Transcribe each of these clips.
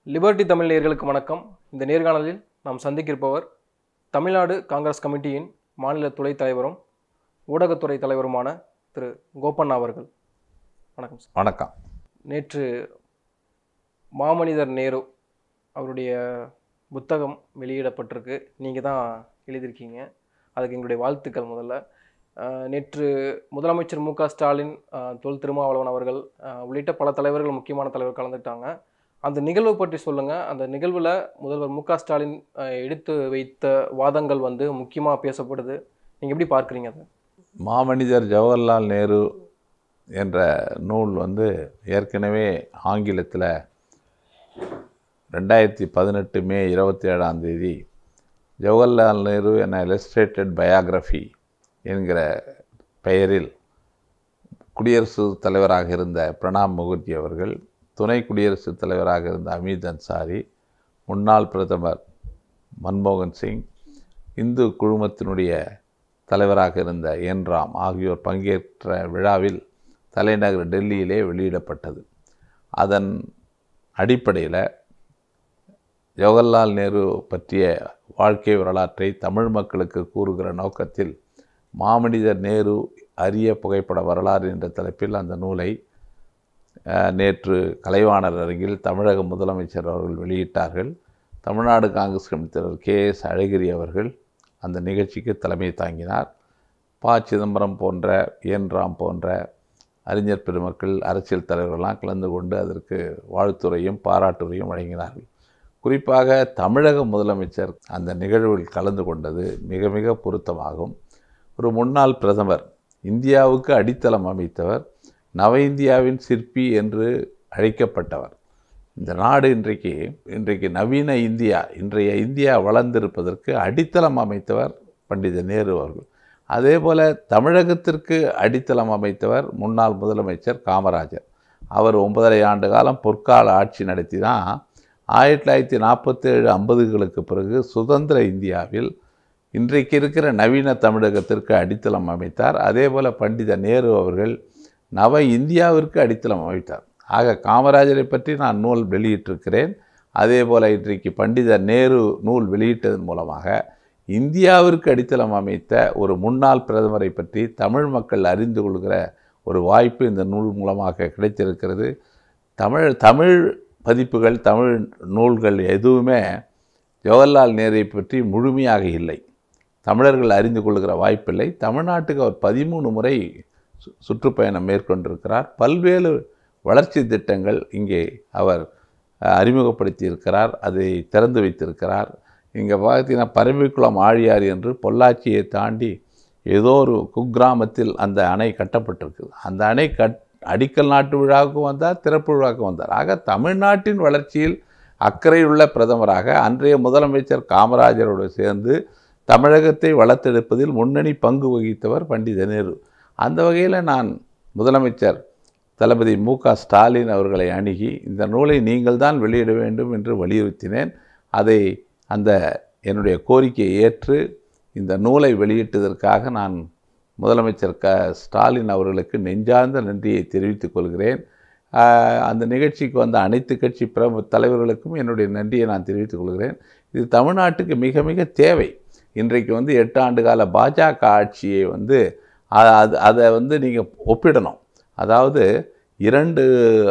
Liberty Tamil நேயர்களுக்கு வணக்கம் இந்த நேர்காணலில் நாம் சந்திக்கிருப்பவர் தமிழ்நாடு காங்கிரஸ் கமிட்டியின் மாநில துணைத் தலைவரும் ஊடகத்துறை தலைவருமான திரு கோபண்ணா அவர்கள் வணக்கம் சார் வணக்கம் நேற்று மாமனிதர் நேரு அவருடைய புத்தகம் வெளியிடப்பட்டிருக்கு நீங்கள் தான் எழுதியிருக்கீங்க அதுக்கு எங்களுடைய வாழ்த்துக்கள் முதல்ல அஹ், நேற்று முதலமைச்சர் மு க ஸ்டாலின் அஹ், தொல் திருமாவளவன் அவர்கள் அஹ், உள்ளிட்ட பல தலைவர்கள் முக்கியமான தலைவர் கலந்துட்டாங்க அந்த நிகழ்வை பற்றி சொல்லுங்கள் அந்த நிகழ்வில் முதல்வர் மு க ஸ்டாலின் அஹ், எடுத்து வைத்த வாதங்கள் வந்து முக்கியமாக பேசப்படுது நீங்கள் எப்படி பார்க்குறீங்க அதை மாமனிதர் ஜவஹர்லால் நேரு என்ற நூல் வந்து ஏற்கனவே ஆங்கிலத்தில் ரெண்டாயிரத்தி பதினெட்டு மே இருபத்தி ஏழாம் தேதி ஜவஹர்லால் நேரு என illustrated பயோகிராஃபி என்கிற பெயரில் குடியரசுத் தலைவராக இருந்த பிரணாப் முகர்ஜி அவர்கள் துணை குடியரசுத் தலைவராக இருந்த அமீத் அன்சாரி முன்னாள் பிரதமர் மன்மோகன் சிங் இந்து குழுமத்தினுடைய தலைவராக இருந்த என் ராம் ஆகியோர் பங்கேற்ற விழாவில் தலைநகர் டெல்லியிலே வெளியிடப்பட்டது அதன் அடிப்படையில் ஜவஹர்லால் நேரு பற்றிய வாழ்க்கை வரலாற்றை தமிழ் மக்களுக்கு கூறுகிற நோக்கத்தில் மாமனிதர் நேரு அரிய புகைப்பட வரலாறு என்ற தலைப்பில் அந்த நூலை அஹ், நேற்று கலைவாணர் அரங்கில் தமிழக முதலமைச்சர் அவர்கள் வெளியிட்டார்கள் தமிழ்நாடு காங்கிரஸ் கமிட்டி தலைவர் கே எஸ் அழகிரி அவர்கள் அந்த நிகழ்ச்சிக்கு தலைமை தாங்கினார் ப சிதம்பரம் போன்ற என் ராம் போன்ற அறிஞர் பெருமக்கள் அரசியல் தலைவர்கள்லாம் கலந்து கொண்டு அதற்கு வாழ்த்துரையும் பாராட்டுரையும் வழங்கினார்கள் குறிப்பாக தமிழக முதலமைச்சர் அந்த நிகழ்வில் கலந்து கொண்டது மிக மிக பொருத்தமாகும் ஒரு முன்னாள் பிரதமர் இந்தியாவுக்கு அடித்தளம் அமைத்தவர் நவ இந்தியாவின் சிற்பி என்று அழைக்கப்பட்டவர் இந்த நாடு இன்றைக்கு இன்றைக்கு நவீன இந்தியா இன்றைய இந்தியா வளர்ந்திருப்பதற்கு அடித்தளம் அமைத்தவர் பண்டித நேரு அவர்கள் அதே போல் தமிழகத்திற்கு அடித்தளம் அமைத்தவர் முன்னாள் முதலமைச்சர் காமராஜர் அவர் ஒன்பதரை ஆண்டு காலம் பொற்கால ஆட்சி நடத்தி தான் ஆயிரத்தி தொள்ளாயிரத்தி நாற்பத்தேழு ஐம்பதுகளுக்கு பிறகு சுதந்திர இந்தியாவில் இன்றைக்கு இருக்கிற நவீன தமிழகத்திற்கு அடித்தளம் அமைத்தார் அதே போல் பண்டித நேரு அவர்கள் நவ இந்தியாவிற்கு அடித்தளம் அமைத்தார் ஆக காமராஜரை பற்றி நான் நூல் வெளியிட்டிருக்கிறேன் அதே போல் இன்றைக்கு பண்டித நேரு நூல் வெளியிட்டதன் மூலமாக இந்தியாவிற்கு அடித்தளம் அமைத்த ஒரு முன்னாள் பிரதமரை பற்றி தமிழ் மக்கள் அறிந்து கொள்கிற ஒரு வாய்ப்பு இந்த நூல் மூலமாக கிடைத்திருக்கிறது தமிழ் தமிழ் பதிப்புகள் தமிழ் நூல்கள் எதுவுமே ஜவஹர்லால் நேரை பற்றி முழுமையாக இல்லை தமிழர்கள் அறிந்து கொள்கிற வாய்ப்பில்லை தமிழ்நாட்டுக்கு அவர் பதிமூணு முறை சு- சுற்றுப்பயணம் மேற்கொண்டிருக்கிறார் பல்வேறு வளர்ச்சி திட்டங்கள் இங்கே அவர் அஹ், அறிமுகப்படுத்தி இருக்கிறார் அதை திறந்து வைத்திருக்கிறார் இங்கே பார்த்தீங்கன்னா பரம்பிக்குளம் ஆழியார் என்று பொள்ளாச்சியை தாண்டி ஏதோ ஒரு குக்கிராமத்தில் அந்த அணை கட்டப்பட்டிருக்குது அந்த அணை கட் அடிக்கல் நாட்டு விழாவுக்கும் வந்தார் திறப்பு விழாவுக்கும் வந்தார் ஆக தமிழ்நாட்டின் வளர்ச்சியில் அக்கறையுள்ள பிரதமராக அன்றைய முதலமைச்சர் காமராஜரோடு சேர்ந்து தமிழகத்தை வளர்த்தெடுப்பதில் முன்னணி பங்கு வகித்தவர் பண்டித நேரு அந்த வகையில் நான் முதலமைச்சர் தளபதி மு க ஸ்டாலின் அவர்களை அணுகி இந்த நூலை நீங்கள் தான் வெளியிட வேண்டும் என்று வலியுறுத்தினேன் அதை அந்த என்னுடைய கோரிக்கையை ஏற்று இந்த நூலை வெளியிட்டதற்காக நான் முதலமைச்சர் க ஸ்டாலின் அவர்களுக்கு நெஞ்சார்ந்த நன்றியை தெரிவித்துக் கொள்கிறேன் ஆஹ், அந்த நிகழ்ச்சிக்கு வந்த அனைத்து கட்சி பிரமு தலைவர்களுக்கும் என்னுடைய நன்றியை நான் தெரிவித்துக் கொள்கிறேன் இது தமிழ்நாட்டுக்கு மிக மிக தேவை இன்றைக்கு வந்து எட்டு ஆண்டு கால பாஜக ஆட்சியை வந்து அ- அது அதை வந்து நீங்கள் ஒப்பிடணும் அதாவது இரண்டு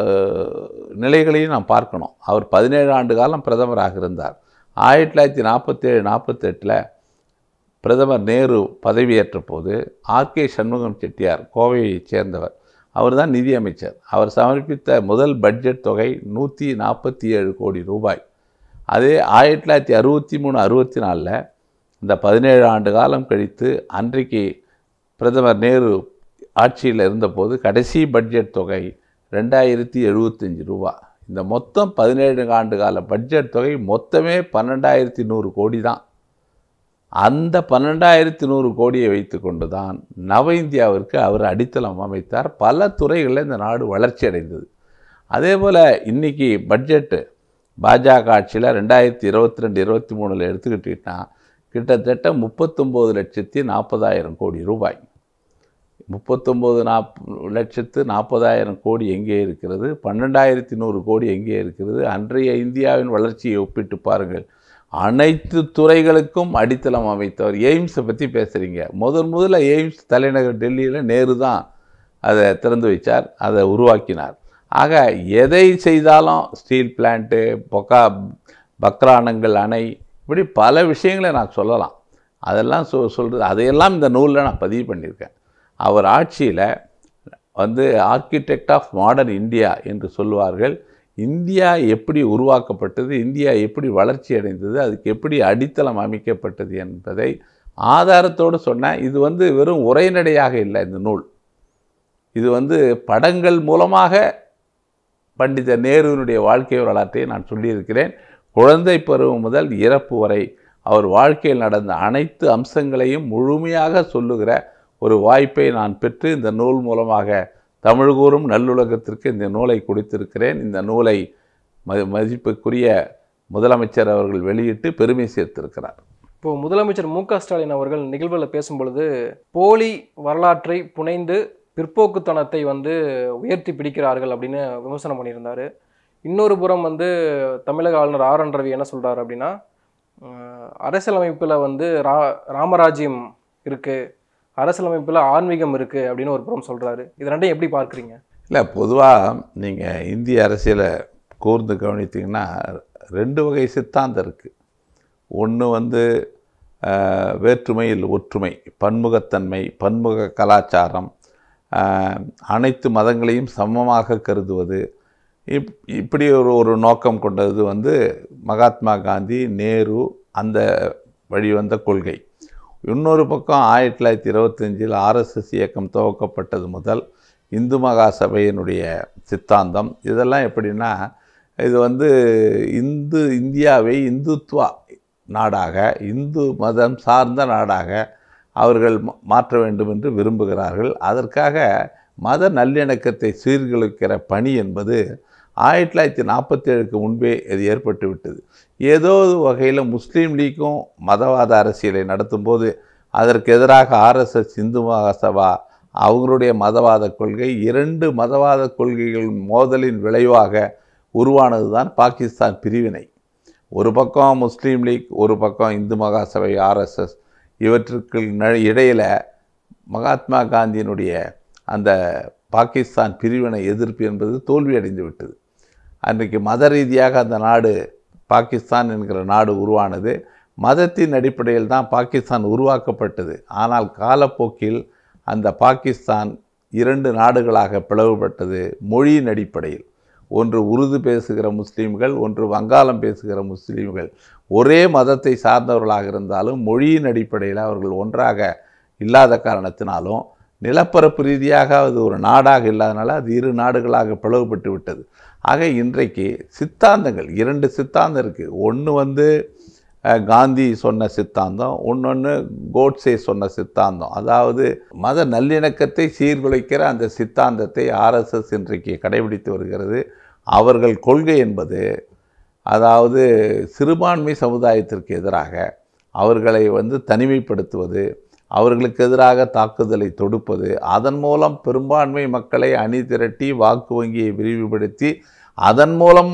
அஹ், நிலைகளையும் நாம் பார்க்கணும் அவர் பதினேழு ஆண்டு காலம் பிரதமராக இருந்தார் ஆயிரத்தி தொள்ளாயிரத்தி நாற்பத்தேழு நாற்பத்தெட்டில் பிரதமர் நேரு பதவியேற்ற போது ஆர்கே சண்முகம் செட்டியார் கோவையைச் சேர்ந்தவர் அவர்தான் நிதியமைச்சர் அவர் சமர்ப்பித்த முதல் பட்ஜெட் தொகை நூற்றி நாற்பத்தி ஏழு கோடி ரூபாய் அதே ஆயிரத்தி தொள்ளாயிரத்தி அறுபத்தி மூணு அறுபத்தி நாலில் இந்த பதினேழு ஆண்டு காலம் கழித்து அன்றைக்கு பிரதமர் நேரு ஆட்சியில் இருந்தபோது கடைசி பட்ஜெட் தொகை ரெண்டாயிரத்தி எழுபத்தஞ்சு ரூபா இந்த மொத்தம் பதினேழு ஆண்டு கால பட்ஜெட் தொகை மொத்தமே பன்னெண்டாயிரத்தி நூறு கோடி தான் அந்த பன்னெண்டாயிரத்தி நூறு கோடியை வைத்துக்கொண்டு தான் நவ இந்தியாவிற்கு அவர் அடித்தளம் அமைத்தார் பல துறைகளில் இந்த நாடு வளர்ச்சி அடைந்தது அதே போல் இன்றைக்கி பட்ஜெட்டு பாஜக ஆட்சியில் ரெண்டாயிரத்தி இருபத்தி ரெண்டு இருபத்தி மூணில் எடுத்துக்கிட்டிங்கன்னா கிட்டத்தட்ட முப்பத்தொம்போது லட்சத்தி நாற்பதாயிரம் கோடி ரூபாய் முப்பத்தொம்போது நாப் லட்சத்து நாற்பதாயிரம் கோடி எங்கே இருக்கிறது பன்னெண்டாயிரத்தி நூறு கோடி எங்கே இருக்கிறது அன்றைய இந்தியாவின் வளர்ச்சியை ஒப்பிட்டு பாருங்கள் அனைத்து துறைகளுக்கும் அடித்தளம் அமைத்தவர் எய்ம்ஸை பற்றி பேசுகிறீங்க முதன் முதல்ல எய்ம்ஸ் தலைநகர் டெல்லியில் நேரு தான் அதை திறந்து வைச்சார் அதை உருவாக்கினார் ஆக எதை செய்தாலும் ஸ்டீல் பிளான்ட்டு பொக்கா பக்ரானங்கள் அணை இப்படி பல விஷயங்களை நான் சொல்லலாம் அதெல்லாம் சொ சொல்கிறது அதையெல்லாம் இந்த நூலில் நான் பதிவு பண்ணியிருக்கேன் அவர் ஆட்சியில் வந்து ஆர்கிடெக்ட் ஆஃப் மாடர்ன் இந்தியா என்று சொல்லுவார்கள் இந்தியா எப்படி உருவாக்கப்பட்டது இந்தியா எப்படி வளர்ச்சி அடைந்தது அதுக்கு எப்படி அடித்தளம் அமைக்கப்பட்டது என்பதை ஆதாரத்தோடு சொன்னேன் இது வந்து வெறும் உரைநடையாக இல்லை இந்த நூல் இது வந்து படங்கள் மூலமாக பண்டித நேருவினுடைய வாழ்க்கை வரலாற்றை நான் சொல்லியிருக்கிறேன் குழந்தை பருவம் முதல் இறப்பு வரை அவர் வாழ்க்கையில் நடந்த அனைத்து அம்சங்களையும் முழுமையாக சொல்லுகிற ஒரு வாய்ப்பை நான் பெற்று இந்த நூல் மூலமாக தமிழ் கூறும் நல்லுலகத்திற்கு இந்த நூலை கொடுத்திருக்கிறேன் இந்த நூலை ம மதிப்புக்குரிய முதலமைச்சர் அவர்கள் வெளியிட்டு பெருமை சேர்த்திருக்கிறார் இப்போ முதலமைச்சர் மு க ஸ்டாலின் அவர்கள் நிகழ்வில் பேசும்பொழுது போலி வரலாற்றை புனைந்து பிற்போக்குத்தனத்தை வந்து உயர்த்தி பிடிக்கிறார்கள் அப்படின்னு விமர்சனம் பண்ணியிருந்தாரு இன்னொரு புறம் வந்து தமிழக ஆளுநர் ஆர் என் ரவி என்ன சொல்றாரு அப்படின்னா அஹ், அரசியலமைப்பில் வந்து ரா ராமராஜ்யம் இருக்கு அரசியலமைப்பில் ஆன்மீகம் இருக்கு அப்படின்னு ஒரு புறம் சொல்றாரு இது ரெண்டையும் எப்படி பார்க்குறீங்க இல்லை பொதுவாக நீங்கள் இந்திய அரசியலை கூர்ந்து கவனித்தீங்கன்னா ரெண்டு வகை சித்தாந்தம் இருக்குது ஒன்று வந்து ஆஹ், வேற்றுமையில் ஒற்றுமை பன்முகத்தன்மை பன்முக கலாச்சாரம் ஆஹ், அனைத்து மதங்களையும் சமமாக கருதுவது இப் இப்படி ஒரு ஒரு நோக்கம் கொண்டது வந்து மகாத்மா காந்தி நேரு அந்த வழிவந்த கொள்கை இன்னொரு பக்கம் ஆயிரத்தி தொள்ளாயிரத்தி இருபத்தஞ்சில் ஆர்எஸ்எஸ் இயக்கம் துவக்கப்பட்டது முதல் இந்து மகா சபையினுடைய சித்தாந்தம் இதெல்லாம் எப்படின்னா இது வந்து இந்து இந்தியாவை இந்துத்வா நாடாக இந்து மதம் சார்ந்த நாடாக அவர்கள் மா- மாற்ற வேண்டும் என்று விரும்புகிறார்கள் அதற்காக மத நல்லிணக்கத்தை சீர்குலைக்கிற பணி என்பது ஆயிரத்தி தொள்ளாயிரத்தி நாற்பத்தேழுக்கு முன்பே இது ஏற்பட்டு விட்டது ஏதோ ஒரு வகையில் முஸ்லீம் லீக்கும் மதவாத அரசியலை நடத்தும்போது அதற்கு எதிராக ஆர்எஸ்எஸ் இந்து மகாசபா அவங்களுடைய மதவாத கொள்கை இரண்டு மதவாத கொள்கைகளின் மோதலின் விளைவாக உருவானது தான் பாகிஸ்தான் பிரிவினை ஒரு பக்கம் முஸ்லீம் லீக் ஒரு பக்கம் இந்து மகாசபை ஆர்எஸ்எஸ் இவற்றுக்கு ந- இடையில மகாத்மா காந்தியினுடைய அந்த பாகிஸ்தான் பிரிவினை எதிர்ப்பு என்பது தோல்வியடைந்து விட்டது அன்றைக்கு மத ரீதியாக அந்த நாடு பாகிஸ்தான் என்கிற நாடு உருவானது மதத்தின் அடிப்படையில் தான் பாகிஸ்தான் உருவாக்கப்பட்டது ஆனால் காலப்போக்கில் அந்த பாகிஸ்தான் இரண்டு நாடுகளாக பிளவுபட்டது மொழியின் அடிப்படையில் ஒன்று உருது பேசுகிற முஸ்லீம்கள் ஒன்று வங்காளம் பேசுகிற முஸ்லீம்கள் ஒரே மதத்தை சார்ந்தவர்களாக இருந்தாலும் மொழியின் அடிப்படையில் அவர்கள் ஒன்றாக இல்லாத காரணத்தினாலும் நிலப்பரப்பு ரீதியாக அது ஒரு நாடாக இல்லாதனால அது இரு நாடுகளாக பிளவுபட்டு விட்டது ஆக இன்றைக்கு சித்தாந்தங்கள் இரண்டு சித்தாந்தம் இருக்குது ஒன்று வந்து அஹ், காந்தி சொன்ன சித்தாந்தம் இன்னொன்று கோட்சே சொன்ன சித்தாந்தம் அதாவது மத நல்லிணக்கத்தை சீர்குலைக்கிற அந்த சித்தாந்தத்தை ஆர்எஸ்எஸ் இன்றைக்கு கடைபிடித்து வருகிறது அவர்கள் கொள்கை என்பது அதாவது சிறுபான்மை சமுதாயத்திற்கு எதிராக அவர்களை வந்து தனிமைப்படுத்துவது அவர்களுக்கு எதிராக தாக்குதலை தொடுப்பது அதன் மூலம் பெரும்பான்மை மக்களை அணி திரட்டி வாக்கு வங்கியை விரிவுபடுத்தி அதன் மூலம்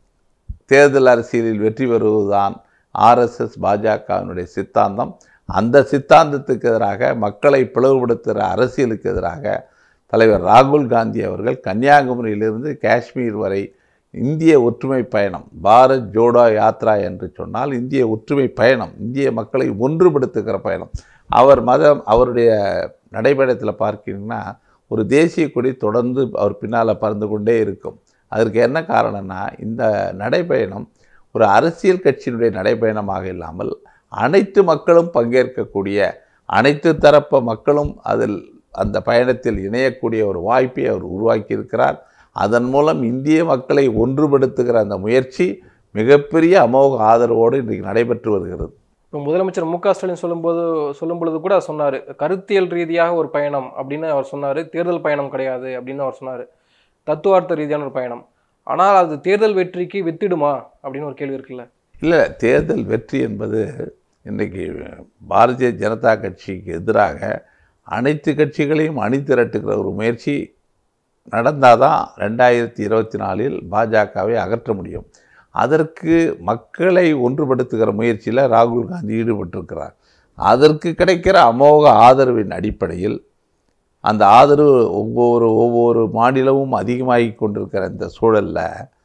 தேர்தல் அரசியலில் வெற்றி பெறுவதுதான் ஆர்எஸ்எஸ் பாஜகவினுடைய சித்தாந்தம் அந்த சித்தாந்தத்துக்கு எதிராக மக்களை பிளவுபடுத்துகிற அரசியலுக்கு எதிராக தலைவர் ராகுல் காந்தி அவர்கள் கன்னியாகுமரியிலிருந்து காஷ்மீர் வரை இந்திய ஒற்றுமை பயணம் பாரத் ஜோடோ யாத்ரா என்று சொன்னால் இந்திய ஒற்றுமை பயணம் இந்திய மக்களை ஒன்றுபடுத்துகிற பயணம் அவர் மதம் அவருடைய நடைபயணத்தில் பார்க்கிறீங்கன்னா ஒரு தேசிய கொடி தொடர்ந்து அவர் பின்னால் பறந்து கொண்டே இருக்கும் அதற்கு என்ன காரணம்னா இந்த நடைபயணம் ஒரு அரசியல் கட்சியினுடைய நடைபயணமாக இல்லாமல் அனைத்து மக்களும் பங்கேற்கக்கூடிய அனைத்து தரப்பு மக்களும் அதில் அந்த பயணத்தில் இணையக்கூடிய ஒரு வாய்ப்பை அவர் உருவாக்கியிருக்கிறார் அதன் மூலம் இந்திய மக்களை ஒன்றுபடுத்துகிற அந்த முயற்சி மிகப்பெரிய அமோக ஆதரவோடு இன்றைக்கு நடைபெற்று வருகிறது இப்போ முதலமைச்சர் மு க ஸ்டாலின் சொல்லும்போது சொல்லும் பொழுது கூட சொன்னார் கருத்தியல் ரீதியாக ஒரு பயணம் அப்படின்னு அவர் சொன்னார் தேர்தல் பயணம் கிடையாது அப்படின்னு அவர் சொன்னார் தத்துவார்த்த ரீதியான ஒரு பயணம் ஆனால் அது தேர்தல் வெற்றிக்கு வித்திடுமா அப்படின்னு ஒரு கேள்வி இருக்குல்ல இல்லை தேர்தல் வெற்றி என்பது இன்றைக்கு பாரதிய ஜனதா கட்சிக்கு எதிராக அனைத்து கட்சிகளையும் அணிதிரட்டுகிற ஒரு முயற்சி நடந்தால் தான் ரெண்டாயிரத்தி இருபத்தி நாலில் பாஜகவை அகற்ற முடியும் அதற்கு மக்களை ஒன்றுபடுத்துகிற முயற்சியில் ராகுல் காந்தி ஈடுபட்டிருக்கிறார் அதற்கு கிடைக்கிற அமோக ஆதரவின் அடிப்படையில் அந்த ஆதரவு ஒவ்வொரு ஒவ்வொரு மாநிலமும் அதிகமாகி கொண்டிருக்கிற இந்த சூழலில்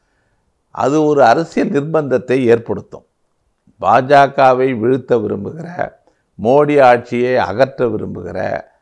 அது ஒரு அரசியல் நிர்பந்தத்தை ஏற்படுத்தும் பாஜகவை வீழ்த்த விரும்புகிற மோடி ஆட்சியை அகற்ற விரும்புகிற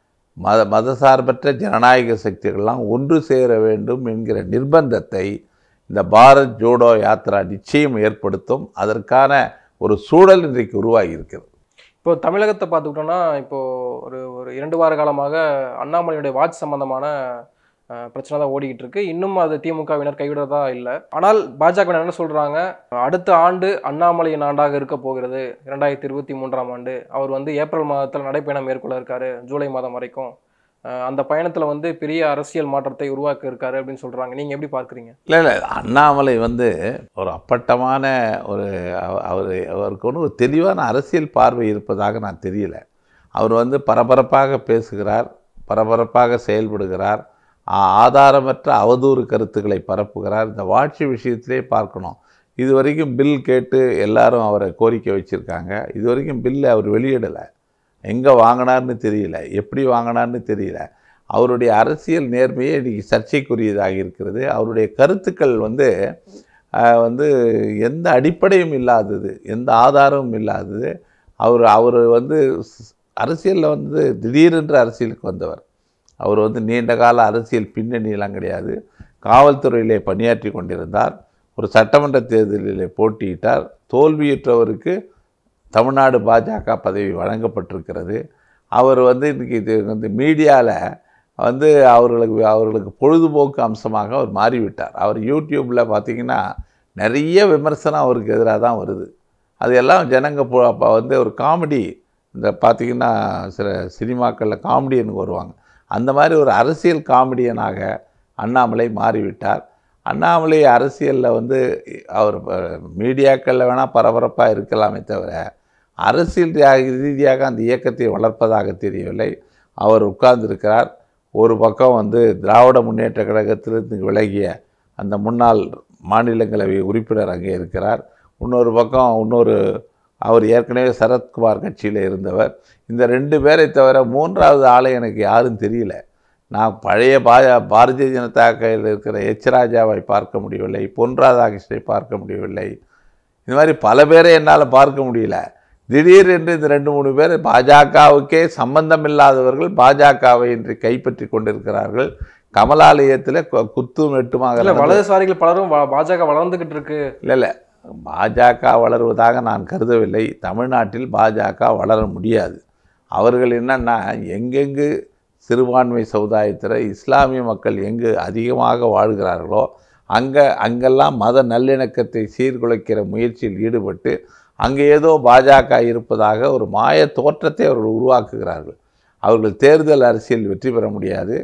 மத மதசார்பற்ற ஜனநாயக சக்திகள்லாம் ஒன்று சேர வேண்டும் என்கிற நிர்பந்தத்தை இந்த பாரத் ஜோடோ யாத்ரா நிச்சயம் ஏற்படுத்தும் அதற்கான ஒரு சூழல் இன்றைக்கு உருவாகி இருக்கிறது இப்போ தமிழகத்தை பார்த்துக்கிட்டோம்னா இப்போ ஒரு ஒரு இரண்டு வார காலமாக அண்ணாமலையுடைய வாட்ச் சம்பந்தமான அஹ், பிரச்சனை தான் ஓடிக்கிட்டு இருக்கு இன்னும் அது திமுகவினர் கைவிடுறதா இல்லை ஆனால் பாஜக என்ன சொல்றாங்க அடுத்த ஆண்டு அண்ணாமலையின் ஆண்டாக இருக்க போகிறது இரண்டாயிரத்தி இருபத்தி மூன்றாம் ஆண்டு அவர் வந்து ஏப்ரல் மாதத்தில் நடைப்பயணம் மேற்கொள்ள இருக்காரு ஜூலை மாதம் வரைக்கும் அஹ், அந்த பயணத்தில் வந்து பெரிய அரசியல் மாற்றத்தை உருவாக்க இருக்காரு அப்படின்னு சொல்றாங்க நீங்க எப்படி பார்க்குறீங்க இல்லை இல்லை அண்ணாமலை வந்து ஒரு அப்பட்டமான ஒரு அவர் அவருக்கு ஒன்று ஒரு தெளிவான அரசியல் பார்வை இருப்பதாக நான் தெரியல அவர் வந்து பரபரப்பாக பேசுகிறார் பரபரப்பாக செயல்படுகிறார் ஆ- ஆதாரமற்ற அவதூறு கருத்துக்களை பரப்புகிறார் இந்த வாட்சி விஷயத்திலே பார்க்கணும் இது வரைக்கும் பில் கேட்டு எல்லாரும் அவரை கோரிக்கை வச்சுருக்காங்க இது வரைக்கும் பில்லை அவர் வெளியிடலை எங்கே வாங்கினார்னு தெரியல எப்படி வாங்கினார்னு தெரியல அவருடைய அரசியல் நேர்மையே இன்றைக்கி சர்ச்சைக்குரியதாக இருக்கிறது அவருடைய கருத்துக்கள் வந்து ஆஹ், வந்து எந்த அடிப்படையும் இல்லாதது எந்த ஆதாரமும் இல்லாதது அவர் அவர் வந்து அரசியலில் வந்து திடீரென்று அரசியலுக்கு வந்தவர் அவர் வந்து நீண்ட கால அரசியல் பின்னணியெல்லாம் கிடையாது காவல்துறையிலே பணியாற்றி கொண்டிருந்தார் ஒரு சட்டமன்ற தேர்தலிலே போட்டியிட்டார் தோல்வியுற்றவருக்கு தமிழ்நாடு பாஜக பதவி வழங்கப்பட்டிருக்கிறது அவர் வந்து இன்றைக்கி இது வந்து மீடியாவில் வந்து அவர்களுக்கு அவர்களுக்கு பொழுதுபோக்கு அம்சமாக அவர் மாறிவிட்டார் அவர் யூடியூப்பில் பார்த்தீங்கன்னா நிறைய விமர்சனம் அவருக்கு எதிராக தான் வருது அது எல்லாம் ஜனங்க போ- அப்ப வந்து ஒரு காமெடி இந்த பார்த்தீங்கன்னா சில சினிமாக்களில் காமெடியனுக்கு வருவாங்க அந்த மாதிரி ஒரு அரசியல் காமெடியனாக அண்ணாமலை மாறிவிட்டார் அண்ணாமலை அரசியலில் வந்து அவர் மீடியாக்களில் வேணால் பரபரப்பாக இருக்கலாமே தவிர அரசியல் ரீ- ரீதியாக அந்த இயக்கத்தை வளர்ப்பதாக தெரியவில்லை அவர் உட்கார்ந்திருக்கிறார் ஒரு பக்கம் வந்து திராவிட முன்னேற்ற கழகத்திலிருந்து விலகிய அந்த முன்னாள் மாநிலங்களவை உறுப்பினர் அங்கே இருக்கிறார் இன்னொரு பக்கம் இன்னொரு அவர் ஏற்கனவே சரத்குமார் கட்சியில் இருந்தவர் இந்த ரெண்டு பேரை தவிர மூன்றாவது ஆளை எனக்கு யாரும் தெரியல நான் பழைய பா பாரதிய ஜனதா கையில் இருக்கிற எச் ராஜாவை பார்க்க முடியவில்லை பொன் ராதாகிருஷ்ணனை பார்க்க முடியவில்லை இந்த மாதிரி பல பேரை என்னால் பார்க்க முடியல திடீரென்று இந்த ரெண்டு மூணு பேர் பாஜகவுக்கே சம்பந்தம் இல்லாதவர்கள் பாஜகவை இன்று கைப்பற்றி கொண்டிருக்கிறார்கள் கமலாலயத்தில் கு- குத்தும் வெட்டுமாக இல்ல நடந்த- வலதுசாரிகள் பலரும் வ- பாஜக வளர்ந்துகிட்டு இருக்கு இல்லை இல்லை பாஜக வளருவதாக நான் கருதவில்லை தமிழ்நாட்டில் பாஜக வளர முடியாது அவர்கள் என்னன்னா எங்கெங்கு சிறுபான்மை சமுதாயத்தில் இஸ்லாமிய மக்கள் எங்கு அதிகமாக வாழ்கிறார்களோ அங்கே அங்கெல்லாம் மத நல்லிணக்கத்தை சீர்குலைக்கிற முயற்சியில் ஈடுபட்டு அங்கே ஏதோ பாஜக இருப்பதாக ஒரு மாய தோற்றத்தை அவர்கள் உருவாக்குகிறார்கள் அவர்கள் தேர்தல் அரசியல் வெற்றி பெற முடியாது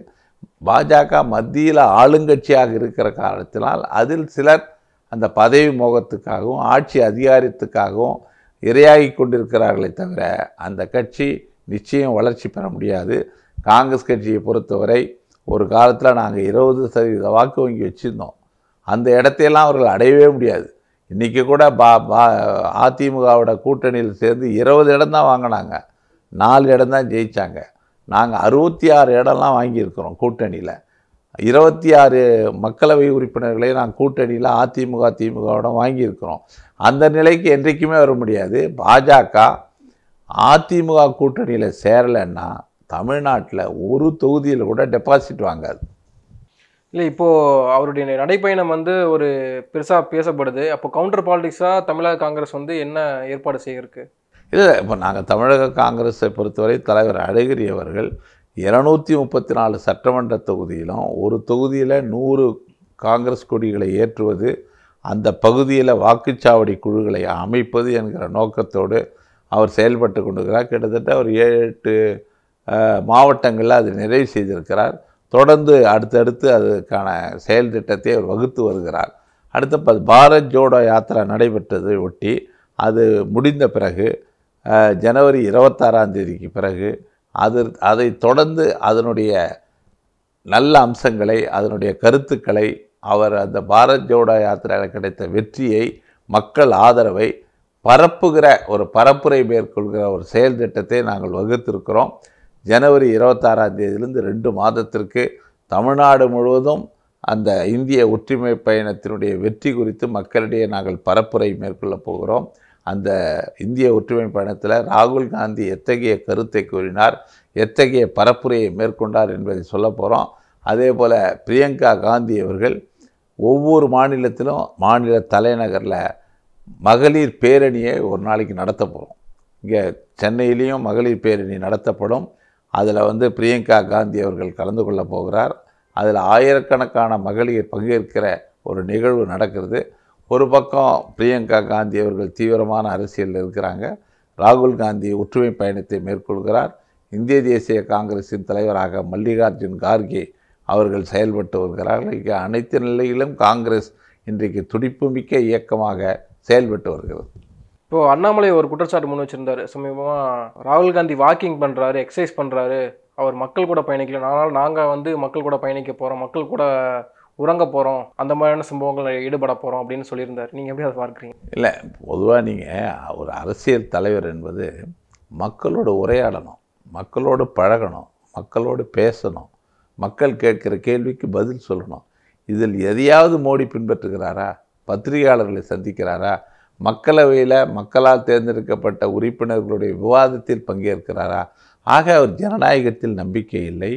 பாஜக மத்தியில் ஆளுங்கட்சியாக இருக்கிற காரணத்தினால் அதில் சிலர் அந்த பதவி மோகத்துக்காகவும் ஆட்சி அதிகாரத்துக்காகவும் இரையாகி கொண்டிருக்கிறார்களே தவிர அந்த கட்சி நிச்சயம் வளர்ச்சி பெற முடியாது காங்கிரஸ் கட்சியை பொறுத்தவரை ஒரு காலத்தில் நாங்கள் இருபது சதவீத வாக்கு வங்கி வச்சுருந்தோம் அந்த இடத்தையெல்லாம் அவர்கள் அடையவே முடியாது இன்றைக்கி கூட பா பா அதிமுகவோட கூட்டணியில் சேர்ந்து இருபது இடம் தான் வாங்கினாங்க நாலு இடம் தான் ஜெயித்தாங்க நாங்கள் அறுபத்தி ஆறு இடம்லாம் வாங்கியிருக்கிறோம் கூட்டணியில் இருபத்தி ஆறு மக்களவை உறுப்பினர்களை நான் கூட்டணியில் அதிமுக திமுகவோட வாங்கியிருக்கிறோம் அந்த நிலைக்கு என்றைக்குமே வர முடியாது பாஜக அதிமுக கூட்டணியில் சேரலைன்னா தமிழ்நாட்டில் ஒரு தொகுதியில் கூட டெபாசிட் வாங்காது இல்லை இப்போ அவருடைய நடைப்பயணம் வந்து ஒரு பெருசா பேசப்படுது அப்போ கவுண்டர் பாலிடிக்ஸா தமிழக காங்கிரஸ் வந்து என்ன ஏற்பாடு செய்யிருக்கு இல்லை இப்போ நாங்கள் தமிழக காங்கிரஸை பொறுத்தவரை தலைவர் அழகிரி அவர்கள் இருநூத்தி முப்பத்தி நாலு சட்டமன்ற தொகுதியிலும் ஒரு தொகுதியில் நூறு காங்கிரஸ் கொடிகளை ஏற்றுவது அந்த பகுதியில் வாக்குச்சாவடி குழுக்களை அமைப்பது என்கிற நோக்கத்தோடு அவர் செயல்பட்டு கொண்டிருக்கிறார் கிட்டத்தட்ட ஒரு ஏழு எட்டு அஹ், மாவட்டங்களில் அது நிறைவு செய்திருக்கிறார் தொடர்ந்து அடுத்தடுத்து அதுக்கான செயல் திட்டத்தை அவர் வகுத்து வருகிறார் அடுத்த ப பாரத் ஜோடோ யாத்திரா நடைபெற்றதை ஒட்டி அது முடிந்த பிறகு அஹ், ஜனவரி இருபத்தாறாம் தேதிக்கு பிறகு அது அதை தொடர்ந்து அதனுடைய நல்ல அம்சங்களை அதனுடைய கருத்துக்களை அவர் அந்த பாரத் ஜோடோ யாத்திரையில் கிடைத்த வெற்றியை மக்கள் ஆதரவை பரப்புகிற ஒரு பரப்புரை மேற்கொள்கிற ஒரு செயல் திட்டத்தை நாங்கள் வகுத்திருக்கிறோம் ஜனவரி இருபத்தாறாம் தேதியிலிருந்து ரெண்டு மாதத்திற்கு தமிழ்நாடு முழுவதும் அந்த இந்திய ஒற்றுமை பயணத்தினுடைய வெற்றி குறித்து மக்களிடையே நாங்கள் பரப்புரை மேற்கொள்ளப் போகிறோம் அந்த இந்திய ஒற்றுமை பயணத்தில் ராகுல் காந்தி எத்தகைய கருத்தை கூறினார் எத்தகைய பரப்புரையை மேற்கொண்டார் என்பதை சொல்ல போகிறோம் அதே போல் பிரியங்கா காந்தி அவர்கள் ஒவ்வொரு மாநிலத்திலும் மாநில தலைநகரில் மகளிர் பேரணியை ஒரு நாளைக்கு நடத்த போகிறோம் இங்கே சென்னையிலையும் மகளிர் பேரணி நடத்தப்படும் அதில் வந்து பிரியங்கா காந்தி அவர்கள் கலந்து கொள்ள போகிறார் அதில் ஆயிரக்கணக்கான மகளிர் பங்கேற்கிற ஒரு நிகழ்வு நடக்கிறது ஒரு பக்கம் பிரியங்கா காந்தி அவர்கள் தீவிரமான அரசியலில் இருக்கிறாங்க ராகுல் காந்தி ஒற்றுமை பயணத்தை மேற்கொள்கிறார் இந்திய தேசிய காங்கிரசின் தலைவராக மல்லிகார்ஜுன் கார்கே அவர்கள் செயல்பட்டு வருகிறார்கள் இங்கே அனைத்து நிலையிலும் காங்கிரஸ் இன்றைக்கு துடிப்புமிக்க இயக்கமாக செயல்பட்டு வருகிறது இப்போ அண்ணாமலை ஒரு குற்றச்சாட்டு முன் வச்சிருந்தாரு சமீபமா ராகுல் காந்தி வாக்கிங் பண்றாரு எக்ஸசைஸ் பண்றாரு அவர் மக்கள் கூட பயணிக்கல ஆனால் நாங்க வந்து மக்கள் கூட பயணிக்க போறோம் மக்கள் கூட உறங்க போறோம் அந்த மாதிரியான சம்பவங்கள் ஈடுபட போறோம் அப்படின்னு சொல்லியிருந்தாரு நீங்க எப்படி அதை பார்க்குறீங்க இல்லை பொதுவாக நீங்கள் ஒரு அரசியல் தலைவர் என்பது மக்களோடு உரையாடணும் மக்களோடு பழகணும் மக்களோடு பேசணும் மக்கள் கேட்கிற கேள்விக்கு பதில் சொல்லணும் இதில் எதையாவது மோடி பின்பற்றுகிறாரா பத்திரிகையாளர்களை சந்திக்கிறாரா மக்களவையில் மக்களால் தேர்ந்தெடுக்கப்பட்ட உறுப்பினர்களுடைய விவாதத்தில் பங்கேற்கிறாரா ஆக அவர் ஜனநாயகத்தில் நம்பிக்கை இல்லை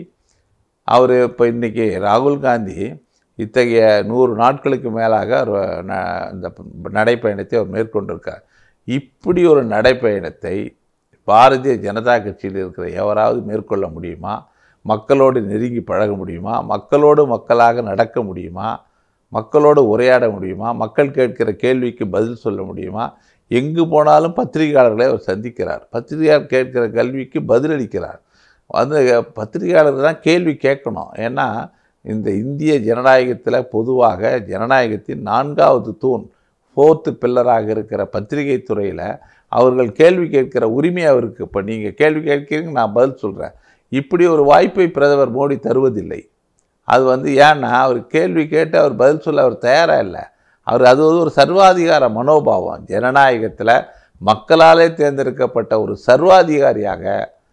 அவர் இப்போ இன்றைக்கி ராகுல் காந்தி இத்தகைய நூறு நாட்களுக்கு மேலாக அவர் ந- இந்த நடைப்பயணத்தை அவர் மேற்கொண்டிருக்கார் இப்படி ஒரு நடைப்பயணத்தை பாரதிய ஜனதா கட்சியில் இருக்கிற எவராவது மேற்கொள்ள முடியுமா மக்களோடு நெருங்கி பழக முடியுமா மக்களோடு மக்களாக நடக்க முடியுமா மக்களோடு உரையாட முடியுமா மக்கள் கேட்கிற கேள்விக்கு பதில் சொல்ல முடியுமா எங்கு போனாலும் பத்திரிகையாளர்களை அவர் சந்திக்கிறார் பத்திரிகையாளர் கேட்கிற கேள்விக்கு பதிலளிக்கிறார் வந்து பத்திரிகையாளர் தான் கேள்வி கேட்கணும் ஏன்னா இந்த இந்திய ஜனநாயகத்தில் பொதுவாக ஜனநாயகத்தின் நான்காவது தூண் ஃபோர்த்து பில்லராக இருக்கிற பத்திரிகை துறையில் அவர்கள் கேள்வி கேட்கிற உரிமை அவருக்கு இப்போ நீங்கள் கேள்வி கேட்கிறீங்க நான் பதில் சொல்கிறேன் இப்படி ஒரு வாய்ப்பை பிரதமர் மோடி தருவதில்லை அது வந்து ஏன்னா அவர் கேள்வி கேட்டு அவர் பதில் சொல்ல அவர் தயாராக இல்லை அவர் அது வந்து ஒரு சர்வாதிகார மனோபாவம் ஜனநாயகத்தில் மக்களாலே தேர்ந்தெடுக்கப்பட்ட ஒரு சர்வாதிகாரியாக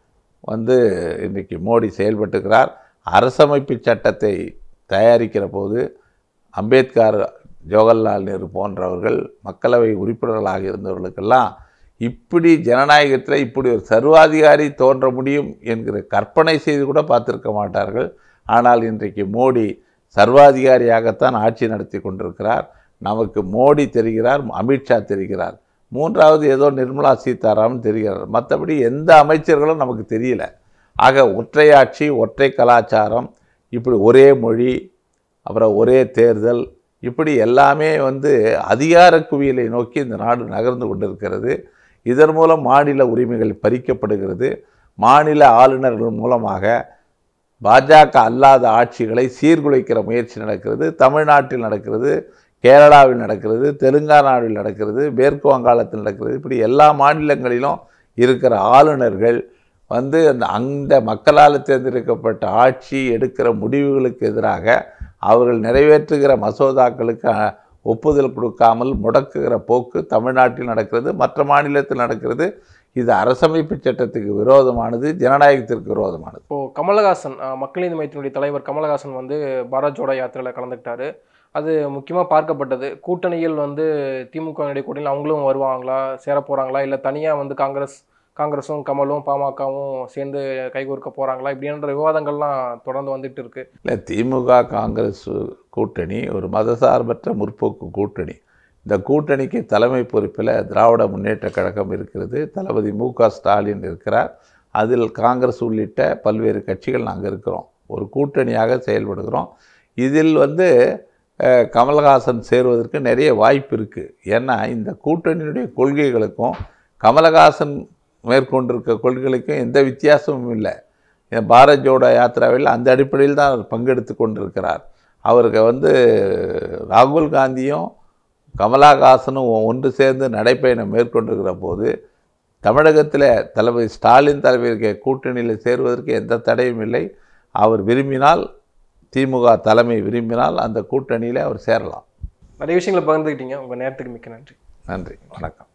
வந்து இன்றைக்கி மோடி செயல்பட்டுக்கிறார் அரசமைப்பு சட்டத்தை தயாரிக்கிற போது அம்பேத்கர் ஜவஹர்லால் நேரு போன்றவர்கள் மக்களவை உறுப்பினர்களாக இருந்தவர்களுக்கெல்லாம் இப்படி ஜனநாயகத்தில் இப்படி ஒரு சர்வாதிகாரி தோன்ற முடியும் என்கிற கற்பனை செய்து கூட பார்த்திருக்க மாட்டார்கள் ஆனால் இன்றைக்கு மோடி சர்வாதிகாரியாகத்தான் ஆட்சி நடத்தி கொண்டிருக்கிறார் நமக்கு மோடி தெரிகிறார் அமித்ஷா தெரிகிறார் மூன்றாவது ஏதோ நிர்மலா சீதாராமன் தெரிகிறார் மற்றபடி எந்த அமைச்சர்களும் நமக்கு தெரியல ஆக ஒற்றையாட்சி ஒற்றை கலாச்சாரம் இப்படி ஒரே மொழி அப்புறம் ஒரே தேர்தல் இப்படி எல்லாமே வந்து அதிகார குவியலை நோக்கி இந்த நாடு நகர்ந்து கொண்டிருக்கிறது இதன் மூலம் மாநில உரிமைகள் பறிக்கப்படுகிறது மாநில ஆளுநர்கள் மூலமாக பாஜக அல்லாத ஆட்சிகளை சீர்குலைக்கிற முயற்சி நடக்கிறது தமிழ்நாட்டில் நடக்கிறது கேரளாவில் நடக்கிறது தெலுங்கானாவில் நடக்கிறது மேற்கு வங்காளத்தில் நடக்கிறது இப்படி எல்லா மாநிலங்களிலும் இருக்கிற ஆளுநர்கள் வந்து அந்த அந்த மக்களால் தேர்ந்தெடுக்கப்பட்ட ஆட்சி எடுக்கிற முடிவுகளுக்கு எதிராக அவர்கள் நிறைவேற்றுகிற மசோதாக்களுக்கு அஹ், ஒப்புதல் கொடுக்காமல் முடக்குகிற போக்கு தமிழ்நாட்டில் நடக்கிறது மற்ற மாநிலத்தில் நடக்கிறது இது அரசமைப்பு சட்டத்துக்கு விரோதமானது ஜனநாயகத்திற்கு விரோதமானது இப்போ கமலஹாசன் அஹ், மக்கள் நீதி மையத்தினுடைய தலைவர் கமலஹாசன் வந்து பாரத் ஜோடோ யாத்திரையில் கலந்துக்கிட்டாரு அது முக்கியமாக பார்க்கப்பட்டது கூட்டணியில் வந்து திமுகவினுடைய கூட்டணியில் அவங்களும் வருவாங்களா சேர போகிறாங்களா இல்லை தனியாக வந்து காங்கிரஸ் காங்கிரஸும் கமலும் பாமகவும் சேர்ந்து கைகோர்க்க போகிறாங்களா இப்படின்ற விவாதங்கள்லாம் தொடர்ந்து வந்துட்டு இருக்கு இல்லை திமுக காங்கிரஸ் கூட்டணி ஒரு மதசார்பற்ற முற்போக்கு கூட்டணி இந்த கூட்டணிக்கு தலைமை பொறுப்பில் திராவிட முன்னேற்றக் கழகம் இருக்கிறது தளபதி மு க ஸ்டாலின் இருக்கிறார் அதில் காங்கிரஸ் உள்ளிட்ட பல்வேறு கட்சிகள் நாங்கள் இருக்கிறோம் ஒரு கூட்டணியாக செயல்படுகிறோம் இதில் வந்து அஹ், கமலஹாசன் சேருவதற்கு நிறைய வாய்ப்பு இருக்குது ஏன்னா இந்த கூட்டணியினுடைய கொள்கைகளுக்கும் கமலஹாசன் மேற்கொண்டிருக்க கொள்கைகளுக்கும் எந்த வித்தியாசமும் இல்லை இந்த பாரத் ஜோடோ யாத்திராவில் அந்த அடிப்படையில் தான் அவர் பங்கெடுத்து கொண்டிருக்கிறார் அவருக்கு வந்து ராகுல் காந்தியும் கமலஹாசனும் ஒன்று சேர்ந்து நடைப்பயணம் மேற்கொண்டிருக்கிற போது தமிழகத்தில் தளபதி ஸ்டாலின் தலைமையில் கூட்டணியில் சேருவதற்கு எந்த தடையும் இல்லை அவர் விரும்பினால் திமுக தலைமை விரும்பினால் அந்த கூட்டணியில் அவர் சேரலாம் நிறைய விஷயங்களை பகிர்ந்துக்கிட்டீங்க உங்கள் நேரத்துக்கு மிக்க நன்றி நன்றி வணக்கம்